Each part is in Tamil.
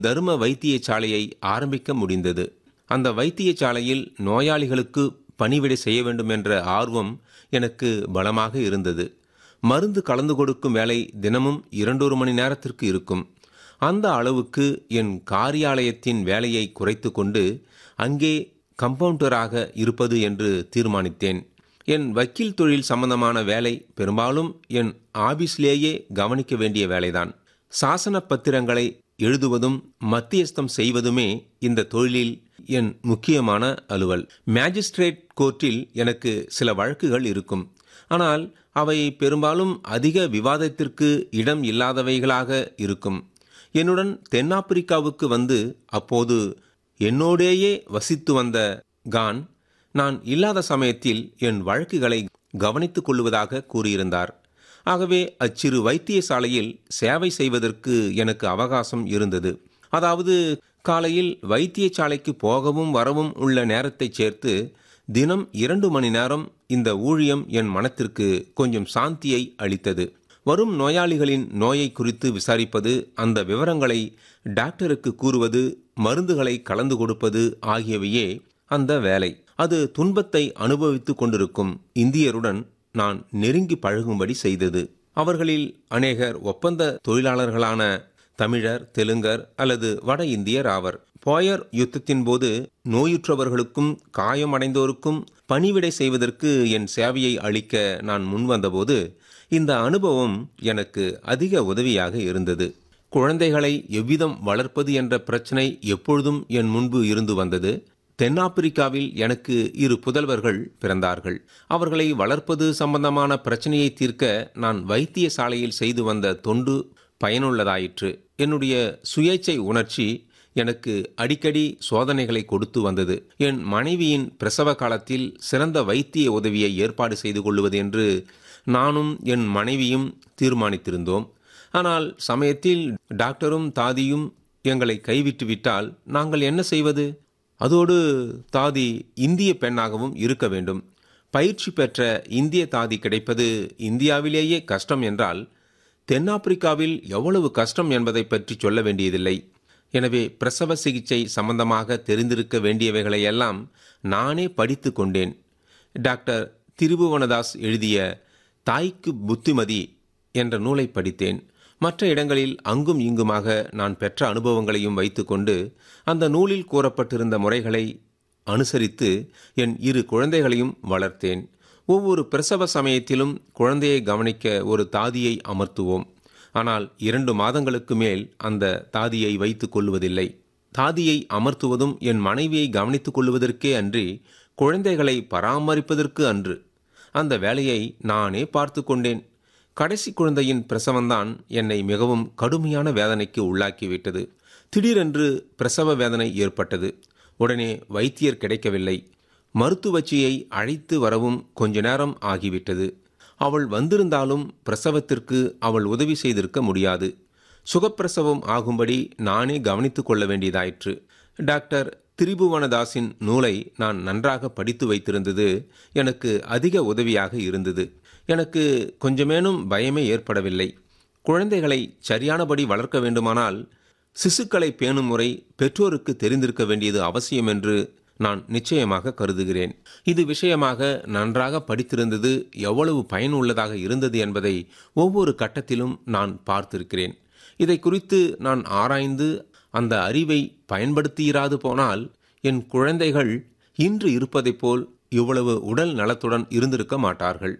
தரும வைத்தியசாலையை ஆரம்பிக்க முடிந்தது அந்த வைத்தியசாலையில் நோயாளிகளுக்கு பணிவிடை செய்ய வேண்டும் என்ற ஆர்வம் எனக்கு பலமாக இருந்தது மருந்து கலந்து கொடுக்கும் வேலை தினமும் இரண்டொரு மணி நேரத்திற்கு இருக்கும் அந்த அளவுக்கு என் காரியாலயத்தின் வேலையை குறைத்து கொண்டு அங்கே கம்பவுண்டராக இருப்பது என்று தீர்மானித்தேன் என் வக்கீல் தொழில் சம்பந்தமான வேலை பெரும்பாலும் என் ஆபீஸ்லேயே கவனிக்க வேண்டிய வேலைதான் சாசன பத்திரங்களை எழுதுவதும் மத்தியஸ்தம் செய்வதுமே இந்த தொழிலில் என் முக்கியமான அலுவல் மேஜிஸ்ட்ரேட் கோர்ட்டில் எனக்கு சில வழக்குகள் இருக்கும் ஆனால் அவை பெரும்பாலும் அதிக விவாதத்திற்கு இடம் இல்லாதவைகளாக இருக்கும் என்னுடன் தென்னாப்பிரிக்காவுக்கு வந்து அப்போது என்னோடேயே வசித்து வந்த கான் நான் இல்லாத சமயத்தில் என் வழக்குகளை கவனித்துக் கொள்வதாக கூறியிருந்தார் ஆகவே அச்சிறு வைத்தியசாலையில் சேவை செய்வதற்கு எனக்கு அவகாசம் இருந்தது அதாவது காலையில் வைத்தியசாலைக்கு போகவும் வரவும் உள்ள நேரத்தை சேர்த்து தினம் இரண்டு மணி நேரம் இந்த ஊழியம் என் மனத்திற்கு கொஞ்சம் சாந்தியை அளித்தது வரும் நோயாளிகளின் நோயை குறித்து விசாரிப்பது அந்த விவரங்களை டாக்டருக்கு கூறுவது மருந்துகளை கலந்து கொடுப்பது ஆகியவையே அந்த வேலை அது துன்பத்தை அனுபவித்துக் கொண்டிருக்கும் இந்தியருடன் நான் நெருங்கி பழகும்படி செய்தது அவர்களில் அநேகர் ஒப்பந்த தொழிலாளர்களான தமிழர் தெலுங்கர் அல்லது வட இந்தியர் ஆவர் போயர் யுத்தத்தின் போது நோயுற்றவர்களுக்கும் காயமடைந்தோருக்கும் பணிவிடை செய்வதற்கு என் சேவையை அளிக்க நான் முன்வந்தபோது இந்த அனுபவம் எனக்கு அதிக உதவியாக இருந்தது குழந்தைகளை எவ்விதம் வளர்ப்பது என்ற பிரச்சனை எப்பொழுதும் என் முன்பு இருந்து வந்தது தென்னாப்பிரிக்காவில் எனக்கு இரு புதல்வர்கள் பிறந்தார்கள் அவர்களை வளர்ப்பது சம்பந்தமான பிரச்சனையை தீர்க்க நான் வைத்தியசாலையில் செய்து வந்த தொண்டு பயனுள்ளதாயிற்று என்னுடைய சுயேச்சை உணர்ச்சி எனக்கு அடிக்கடி சோதனைகளை கொடுத்து வந்தது என் மனைவியின் பிரசவ காலத்தில் சிறந்த வைத்திய உதவியை ஏற்பாடு செய்து கொள்வது என்று நானும் என் மனைவியும் தீர்மானித்திருந்தோம் ஆனால் சமயத்தில் டாக்டரும் தாதியும் எங்களை கைவிட்டு விட்டால் நாங்கள் என்ன செய்வது அதோடு தாதி இந்திய பெண்ணாகவும் இருக்க வேண்டும் பயிற்சி பெற்ற இந்திய தாதி கிடைப்பது இந்தியாவிலேயே கஷ்டம் என்றால் தென்னாப்பிரிக்காவில் எவ்வளவு கஷ்டம் என்பதை பற்றி சொல்ல வேண்டியதில்லை எனவே பிரசவ சிகிச்சை சம்பந்தமாக தெரிந்திருக்க வேண்டியவைகளையெல்லாம் நானே படித்து கொண்டேன் டாக்டர் திருபுவனதாஸ் எழுதிய தாய்க்கு புத்திமதி என்ற நூலை படித்தேன் மற்ற இடங்களில் அங்கும் இங்குமாக நான் பெற்ற அனுபவங்களையும் வைத்துக்கொண்டு அந்த நூலில் கூறப்பட்டிருந்த முறைகளை அனுசரித்து என் இரு குழந்தைகளையும் வளர்த்தேன் ஒவ்வொரு பிரசவ சமயத்திலும் குழந்தையை கவனிக்க ஒரு தாதியை அமர்த்துவோம் ஆனால் இரண்டு மாதங்களுக்கு மேல் அந்த தாதியை வைத்துக் கொள்வதில்லை தாதியை அமர்த்துவதும் என் மனைவியை கவனித்துக் கொள்வதற்கே அன்றி குழந்தைகளை பராமரிப்பதற்கு அன்று அந்த வேலையை நானே பார்த்து கொண்டேன் கடைசி குழந்தையின் பிரசவம்தான் என்னை மிகவும் கடுமையான வேதனைக்கு உள்ளாக்கிவிட்டது திடீரென்று பிரசவ வேதனை ஏற்பட்டது உடனே வைத்தியர் கிடைக்கவில்லை மருத்துவச்சியை அழைத்து வரவும் கொஞ்ச நேரம் ஆகிவிட்டது அவள் வந்திருந்தாலும் பிரசவத்திற்கு அவள் உதவி செய்திருக்க முடியாது சுகப்பிரசவம் ஆகும்படி நானே கவனித்துக் கொள்ள வேண்டியதாயிற்று டாக்டர் திரிபுவனதாஸின் நூலை நான் நன்றாக படித்து வைத்திருந்தது எனக்கு அதிக உதவியாக இருந்தது எனக்கு கொஞ்சமேனும் பயமே ஏற்படவில்லை குழந்தைகளை சரியானபடி வளர்க்க வேண்டுமானால் சிசுக்களை பேணும் முறை பெற்றோருக்கு தெரிந்திருக்க வேண்டியது அவசியம் என்று நான் நிச்சயமாக கருதுகிறேன் இது விஷயமாக நன்றாக படித்திருந்தது எவ்வளவு பயனுள்ளதாக இருந்தது என்பதை ஒவ்வொரு கட்டத்திலும் நான் பார்த்திருக்கிறேன் இதை குறித்து நான் ஆராய்ந்து அந்த அறிவை பயன்படுத்தியிராது போனால் என் குழந்தைகள் இன்று இருப்பதைப் போல் இவ்வளவு உடல் நலத்துடன் இருந்திருக்க மாட்டார்கள்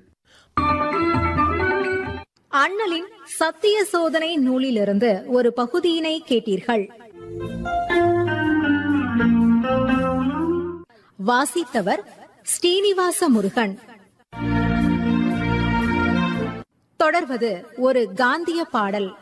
அண்ணலின் சத்திய சோதனை நூலிலிருந்து ஒரு பகுதியினை கேட்டீர்கள் வாசித்தவர் ஸ்ரீனிவாச முருகன் தொடர்வது ஒரு காந்திய பாடல்